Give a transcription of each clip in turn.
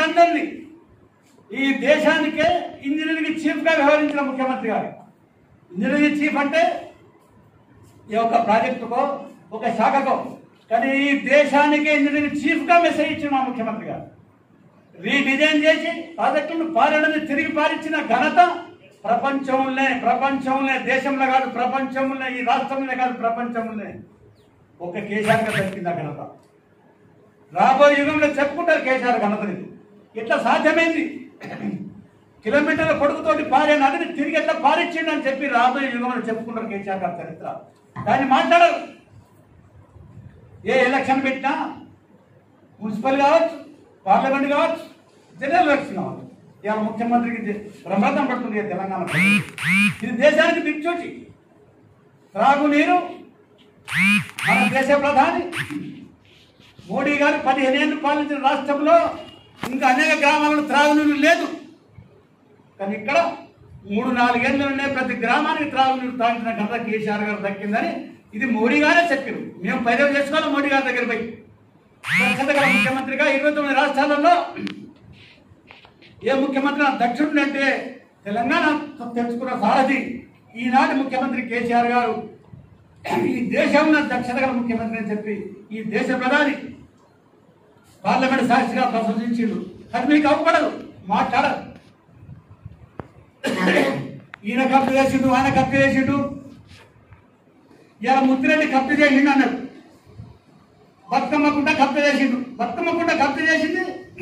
అందరినీ ఈ దేశానికే ఇంజనీరింగ్ చీఫ్ గా వ్యవహరించిన ముఖ్యమంత్రి గారు ఇంజనీరింగ్ చీఫ్ అంటే ఈ యొక్క ప్రాజెక్టుకో ఒక శాఖకో కానీ ఈ దేశానికే ఇంజనీరింగ్ చీఫ్ గా మెసేజ్ ఇచ్చిన మా ముఖ్యమంత్రి గారు రీడిజైన్ చేసి ప్రాజెక్టులను పాలనని తిరిగి పాలించిన ఘనత ప్రపంచంలో ప్రపంచంలో దేశంలో కాదు ప్రపంచంలో ఈ రాష్ట్రంలో కాదు ప్రపంచంలో ఒక కేసీఆర్ గారు దక్కింది ఆ ఘనత రాబోయే యుగంలో చెప్పుకుంటారు కేసీఆర్ ఘనతని ఇట్లా సాధ్యమైంది కిలోమీటర్ల పొడుగుతోటి పారే నదిని తిరిగి ఎట్లా పారిచ్చిండు అని చెప్పి రాబోయే యుగంలో చెప్పుకుంటారు కేసీఆర్ గారి చరిత్ర దాన్ని మాట్లాడరు ఏ ఎలక్షన్ పెట్టినా మున్సిపల్ కావచ్చు పార్లమెంట్ కావచ్చు జనరల్ ఎలక్షన్ కావచ్చు ఇవాళ ముఖ్యమంత్రికి జ- ప్రమాదం పడుతుంది ఈ తెలంగాణ ప్రజలు. ఇది దేశానికి దిక్చూచి త్రాగునీరు మన దేశ ప్రధాని మోడీ గారు పదిహేను ఏళ్ళు పాలించిన రాష్ట్రంలో ఇంకా అనేక గ్రామాలలో త్రాగునీరు లేదు కానీ ఇక్కడ మూడు నాలుగేళ్లలోనే ప్రతి గ్రామానికి త్రాగునీరు తాగించిన ఘనత కేసీఆర్ గారు దక్కిందని ఇది మోడీ గారే చెప్పారు మేము పైరవ్ చేసుకోవాలి మోడీ గారి దగ్గర పోయి దక్షత గల ముఖ్యమంత్రిగా ఇరవై తొమ్మిది రాష్ట్రాలలో ఏ ముఖ్యమంత్రి నా దక్షిణుడు అంటే తెలంగాణ తెచ్చుకున్న సారథి ఈనాటి ముఖ్యమంత్రి కేసీఆర్ గారు ఈ దేశంలో దక్షత గల ముఖ్యమంత్రి అని చెప్పి ఈ దేశ ప్రధాని పార్లమెంట్ సాక్షిగా ప్రశంసించిండు అది మీకు అవ్వకూడదు మాట్లాడదు ఈయన కప్పు చేసిండు ఆయన కప్పు చేసిండు ఇలా ముత్తిరెడ్డి కప్పు చేసిండు అన్నాడు బతుకమ్మకుండా కప్పు చేసిండు బతుకమ్మకుండా కప్పు చేసింది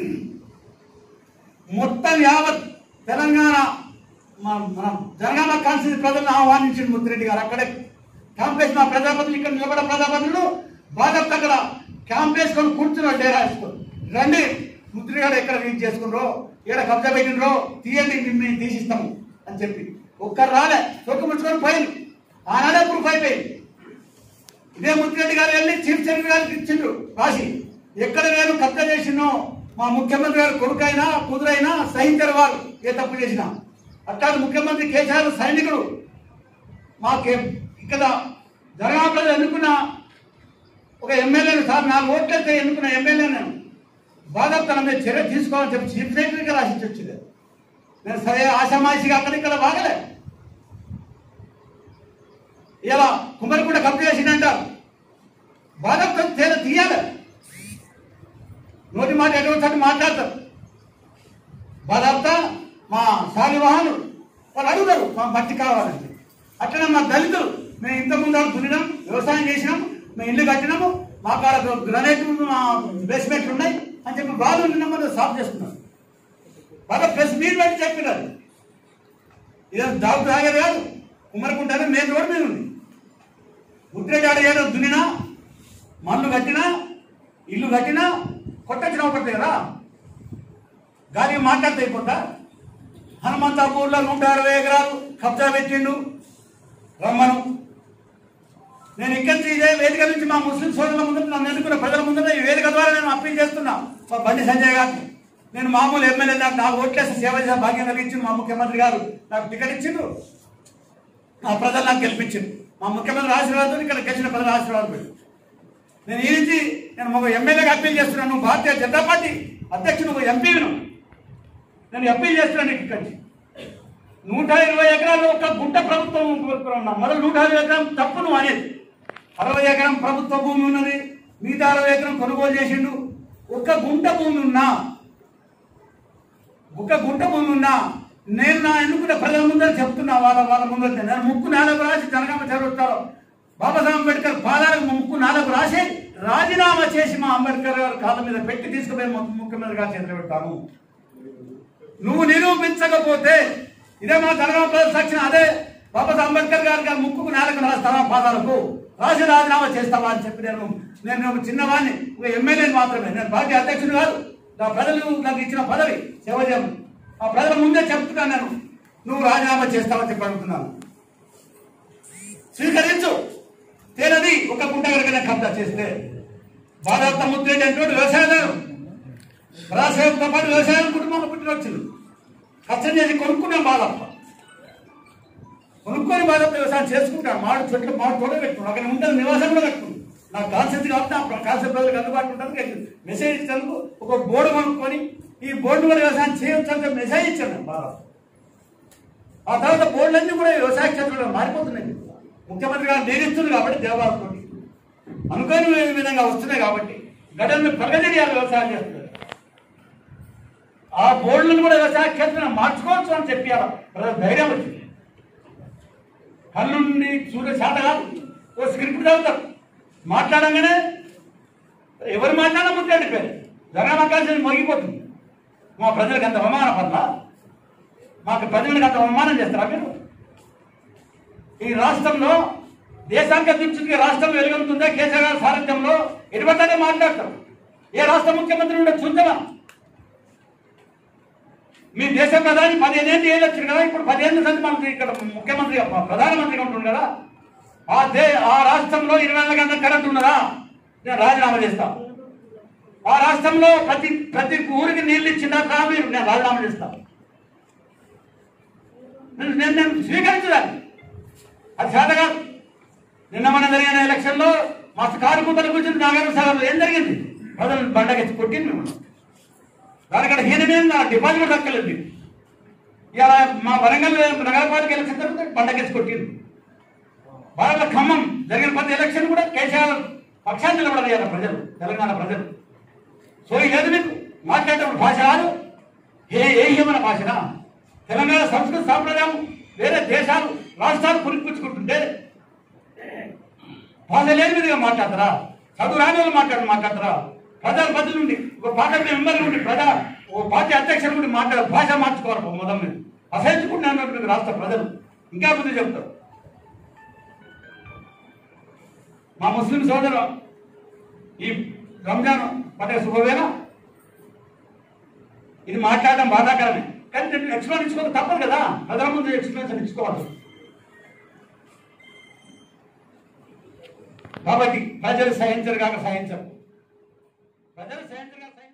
మొత్తం యావత్ తెలంగాణ మన మన జనగామ కాన్స్టిట్యూన్సీ ప్రజలను ఆహ్వానించింది ముత్తిరెడ్డి గారు అక్కడే క్యాంప్ వేసిన ప్రజాపతులు ఇక్కడ నిలబడ ప్రజాపతులు బాగా అక్కడ క్యాంప్ వేసుకొని కూర్చున్నారు డేరా వేసుకొని రండి ముత్తిరెడ్డి గారు ఎక్కడ రీచ్ చేసుకున్నారో ఇక్కడ కబ్జా పెట్టినరో తీయండి మేము తీసిస్తాము అని చెప్పి ఒక్కరు రాలే చొక్క ముచ్చుకొని పోయింది ఆనాడే ప్రూఫ్ అయిపోయింది ఇదే ముత్తిరెడ్డి గారు వెళ్ళి చీఫ్ సెక్రటరీ గారికి ఇచ్చిండ్రు రాసి ఎక్కడ నేను కబ్జా చేసినో మా ముఖ్యమంత్రి గారు కొడుకైనా కూతురైనా సహించరు వారు ఏ తప్పు చేసినా అట్లాంటి ముఖ్యమంత్రి కేసీఆర్ సైనికుడు మాకే ఇక్కడ జరగాపల్లి ఎన్నుకున్న ఒక ఎమ్మెల్యేను సార్ నాలుగు ఓట్లయితే ఎన్నుకున్న ఎమ్మెల్యే నేను బాధపడతాను మీద చర్య తీసుకోవాలని చెప్పి చీఫ్ సెక్రటరీగా రాసి వచ్చింది నేను సరే ఆశామాషిగా అక్కడ ఇక్కడ బాగలే ఇలా కుమ్మరికుండా కప్పు చేసిందంటారు బాధతో తేల తీయాలి నోటి మాట ఎటువంటి మాట్లాడతారు బాధంతా మా శాలివాహనులు వాళ్ళు అడుగుతారు మా మట్టి కావాలంటే అట్లనే మా దళితులు మేము ఇంత ముందు దున్నినాం వ్యవసాయం చేసినాం మేము ఇల్లు కట్టినాము మా కాడ గ్రనైట్ మా బేస్మెంట్లు ఉన్నాయి అని చెప్పి వాళ్ళు నిన్న మనం సాఫ్ చేస్తున్నారు బాగా ప్రెస్ మీట్ పెట్టి చెప్పినారు ఇదేం దాగు తాగేది కాదు కుమ్మరికుంటానే మెయిన్ రోడ్ మీద ఉంది ముద్రెడ్డి ఆడ దున్నినా మన్ను కట్టినా ఇల్లు కట్టినా కొట్టచ్చిన ఒకటి కదా గాలి మాట్లాడితే అయిపోతా హనుమంతాపూర్లో నూట అరవై ఎకరాలు కబ్జా పెట్టిండు రమ్మను నేను ఇక్కడి నుంచి ఇదే వేదిక నుంచి మా ముస్లిం సోదరుల ముందు నన్ను ఎన్నుకున్న ప్రజల ముందు ఈ వేదిక ద్వారా నేను అప్పీల్ చేస్తున్నా మా బండి సంజయ్ గారిని నేను మామూలు ఎమ్మెల్యే నాకు నాకు ఓట్లేసి సేవ చేసే భాగ్యం కలిగించింది మా ముఖ్యమంత్రి గారు నాకు టికెట్ ఇచ్చిండు నా ప్రజలు నాకు గెలిపించింది మా ముఖ్యమంత్రి ఆశీర్వాదం ఇక్కడ గెలిచిన ప్రజల ఆశీర్వాదం పెట్టు నేను ఈ నుంచి నేను ఒక ఎమ్మెల్యేగా అప్పీల్ చేస్తున్నాను నువ్వు భారతీయ జనతా పార్టీ అధ్యక్షుడు నువ్వు ఎంపీను నేను అప్పీల్ చేస్తున్నాను నీకు ఇక్కడి నుంచి. నూట ఇరవై ఎకరాల్లో ఒక గుంట ప్రభుత్వం ఉన్నా మొదలు నూట ఇరవై ఎకరం తప్పు నువ్వు అనేది అరవై ఎకరం ప్రభుత్వ భూమి ఉన్నది మిగతా అరవై ఎకరం కొనుగోలు చేసిండు ఒక గుంట భూమి ఉన్నా ఒక గుంట భూమి ఉన్నా నేను నా ఎన్నుకున్న ప్రజల ముందర చెప్తున్నా వాళ్ళ వాళ్ళ ముందర నేను ముక్కు నాలుగు రాసి జనగామ చదువుతారు బాబాసాహెబ్ అంబేద్కర్ పాదాలకు ముక్కు నాలుగు రాసి రాజీనామా చేసి మా అంబేద్కర్ గారు కాళ్ళ మీద పెట్టి తీసుకుపోయి ము- ముఖ్యమంత్రి గారు చేతులు పెడతాను నువ్వు నిరూపించకపోతే ఇదే మా తెలంగాణ ప్రజల సాక్షిన అదే బాబాసాహెబ్ అంబేద్కర్ గారి గారి ముక్కుకు నాలుగు రాస్తావా పాదాలకు రాసి రాజీనామా చేస్తావా అని చెప్పి నేను నేను ఒక చిన్నవాడిని ఒక ఎమ్మెల్యేని మాత్రమే నేను పార్టీ అధ్యక్షుడు కాదు నా ప్రజలు నాకు ఇచ్చిన పదవి సేవ చేయను ఆ ప్రజల ముందే చెప్తున్నాను నేను నువ్వు రాజీనామా చేస్తావని చెప్పి అడుగుతున్నాను స్వీకరించు తేనది ఒక గుంట కనుక కబ్జా చేస్తే భారత ముద్రేటి అంటే వ్యవసాయదారు వ్యవసాయంతో పాటు వ్యవసాయం కుటుంబంలో పుట్టిన వచ్చింది కష్టం చేసి కొనుక్కున్నాం బాధప్ప కొనుక్కొని బాధప్ప వ్యవసాయం చేసుకుంటాను మాడు చెట్లు మాడు తోట పెట్టుకున్నాను అక్కడ ఉంటుంది నివాసం కూడా కట్టుకున్నాను నాకు కాన్సెప్ట్ కాబట్టి నా కాన్సెప్ట్ ప్రజలకు అందుబాటులో ఉంటుంది మెసేజ్ ఇచ్చేందుకు ఒక బోర్డు కొనుక్కొని ఈ బోర్డు కూడా వ్యవసాయం చేయొచ్చు అంటే మెసేజ్ ఇచ్చాను బాగా ఆ తర్వాత బోర్డులన్నీ కూడా వ్యవసాయ క్షేత్రంలో మారిపోతున్నాయి ముఖ్యమంత్రి గారు నియమిస్తుంది కాబట్టి దేవాలతో అనుకోని విధంగా వస్తున్నాయి కాబట్టి గడలను ప్రగతిరియాలు వ్యవసాయం చేస్తున్నారు ఆ బోర్డులను కూడా వ్యవసాయ క్షేత్రంలో మార్చుకోవచ్చు అని చెప్పి అలా ప్రజలకు ధైర్యం వచ్చింది కళ్ళుండి చూడ శాత కాదు ఓ స్క్రిప్ట్ చదువుతారు మాట్లాడంగానే ఎవరు మాట్లాడినా ముద్దండి పేరు జగన్ మోగిపోతుంది మా ప్రజలకు అంత అవమాన పట్ల మాకు ప్రజలకు అంత అవమానం చేస్తారా మీరు ఈ రాష్ట్రంలో దేశానికి అధ్యక్షుడిగా రాష్ట్రం వెలుగొందుతుందా కేసీఆర్ గారి సారథ్యంలో ఎటువంటి మాట్లాడతారు ఏ రాష్ట్ర ముఖ్యమంత్రి ఉండే చూద్దామా మీ దేశ ప్రధాని పదిహేనేళ్ళు ఏళ్ళు వచ్చింది కదా ఇప్పుడు పదిహేను సంది మనకి ఇక్కడ ముఖ్యమంత్రి ప్రధానమంత్రిగా ఉంటుంది కదా ఆ దే ఆ రాష్ట్రంలో ఇరవై నాలుగు గంటల కరెంట్ ఉన్నదా నేను రాజీనామా చేస్తా ఆ రాష్ట్రంలో ప్రతి ప్రతి ఊరికి నీళ్ళు ఇచ్చిందా కా మీరు నేను రాజీనామా చేస్తా నేను నేను నేను స్వీకరించదాన్ని అది చేత కాదు నిన్న మన జరిగిన ఎలక్షన్లో మా కారు కూతలు కూర్చుని నాగార్జున సాగర్లో ఏం జరిగింది ప్రజలు బండకెచ్చి కొట్టింది మేము దానికంటే హీనమైన డిపాజిట్ దక్కలేదు ఇలా మా వరంగల్ నగరపాలిక ఎలక్షన్ జరిగితే బండకేసి కొట్టింది వాళ్ళ ఖమ్మం జరిగిన ప్రతి ఎలక్షన్ కూడా కేసీఆర్ పక్షాన్ని నిలబడలేదు ప్రజలు తెలంగాణ ప్రజలు సో లేదు మీకు మాట్లాడేటప్పుడు భాష రాదు ఏ ఏహ్యమైన భాషనా తెలంగాణ సంస్కృతి సాంప్రదాయం వేరే దేశాలు రాష్ట్రాలు పురిపుచ్చుకుంటుంటే భాష లేని విధంగా మాట్లాడతారా చదువు రాని వాళ్ళు మాట్లాడి మాట్లాడతారా ప్రజల మధ్య నుండి ఒక పార్టీ మెంబర్ నుండి ప్రజా ఓ పార్టీ అధ్యక్షుల నుండి మాట్లాడే భాష మార్చుకోవాలి మొదలు మీద అసహించుకుంటున్నటువంటి రాష్ట్ర ప్రజలు ఇంకా బుద్ధి చెప్తారు మా ముస్లిం సోదరు ఈ రంజాన్ పండుగ శుభవేనా ఇది మాట్లాడడం బాధాకరమే కానీ నేను ఎక్స్ప్లెయిన్ ఇచ్చుకోక తప్పదు కదా ప్రజల ముందు ఎక్స్ప్లెనేషన్ ఇచ్చుకోవాలి కాబట్టి ప్రజలు సహించరు కాక సహించరు ప్రజలు సహించరు కాక సహించరు.